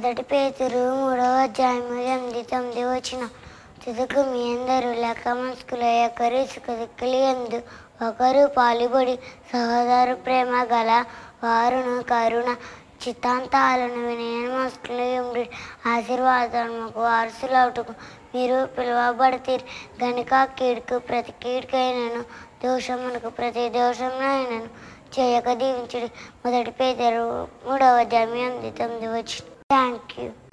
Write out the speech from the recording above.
మొదటి పేతురు మూడవ అధ్యాయము ఎనిమిది తొమ్మిది వచ్చిన తుదకు మీ అందరూ లెక్క మనసుకుల ఒకరి సుఖదుక్కులు ఎందు ఒకరు పాలుబడి సహోదరు ప్రేమ గల వారును కరుణ చిత్తాంతాలను వినయన మనసుకులు ఉండి ఆశీర్వాదముకు వారసులవుటకు మీరు పిలువబడతారు గనుక కీడుకు ప్రతి కీడుకైనను దోషమునకు ప్రతి దోషమునైనను చేయక దీవించుడి మొదటి పేదరు మూడవ అధ్యాయం ఎనిమిది తొమ్మిది వచ్చి థ్యాంక్ యూ